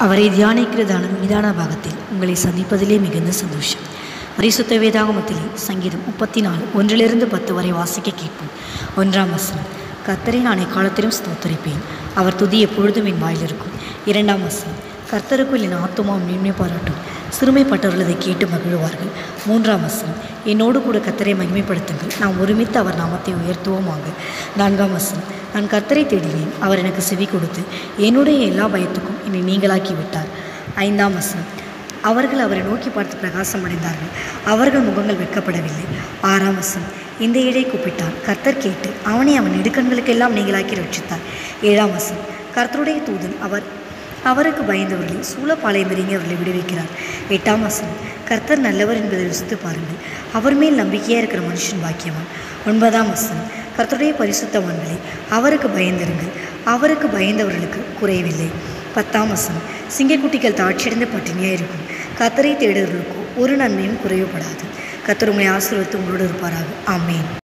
அவரை தியானிக்கிறதான மீதான பாகத்தில் உங்களை சந்திப்பதிலே மிகுந்த சந்தோஷம் பரிசுத்த வேதாகமத்திலே சங்கீதம் முப்பத்தி நாலு ஒன்றிலிருந்து பத்து வரை வாசிக்க கேட்போம் ஒன்றாம் வசனம் கர்த்தரை நான் எக்காலத்திலும் ஸ்தோத்தரிப்பேன் அவர் துதி எப்பொழுதும் என் வாயில் இருக்கும் இரண்டாம் வசனம் கர்த்தருக்குள் என் ஆத்துமா மேன்மை பாராட்டும் சிறுமைப்பட்டவர்களதை கேட்டு மகிழ்வார்கள் மூன்றாம் வசனம் என்னோடு கூட கர்த்தரை மகிமைப்படுத்துங்கள் நாம் ஒருமித்து அவர் நாமத்தை உயர்த்துவோமாக நான்காம் வசனம் நான் கர்த்தரை தேடினேன் அவர் எனக்கு செவி கொடுத்து என்னுடைய எல்லா பயத்துக்கும் என்னை நீங்களாக்கி விட்டார் ஐந்தாம் வசனம் அவர்கள் அவரை நோக்கி பார்த்து பிரகாசம் அடைந்தார்கள் அவர்கள் முகங்கள் வெட்கப்படவில்லை ஆறாம் வசனம் இந்த இடை கூப்பிட்டான் கர்த்தர் கேட்டு அவனை அவன் இடுக்கண்களுக்கெல்லாம் நீங்களாக்கி ரட்சித்தார் ஏழாம் வசனம் கர்த்தருடைய தூதன் அவர் அவருக்கு பயந்தவர்களை சூழப்பாளையம் இறங்கி அவர்களை விடுவிக்கிறார் எட்டாம் வசனம் கர்த்தர் நல்லவர் என்பதை ருசித்து பாருங்கள் அவர் மேல் நம்பிக்கையாக இருக்கிற மனுஷன் பாக்கியவான் ஒன்பதாம் வசனம் கர்த்தருடைய பரிசுத்தவான்களை அவருக்கு பயந்திருங்கள் அவருக்கு பயந்தவர்களுக்கு குறைவில்லை பத்தாம் வசனம் சிங்கக்குட்டிகள் தாட்சியடைந்த பட்டினியாக இருக்கும் கர்த்தரை தேடுவர்களுக்கோ ஒரு நன்மையும் குறைவுபடாது கர்த்தர் உங்களை ஆசீர்வதித்து உங்களோடு இருப்பாராக ஆமேன்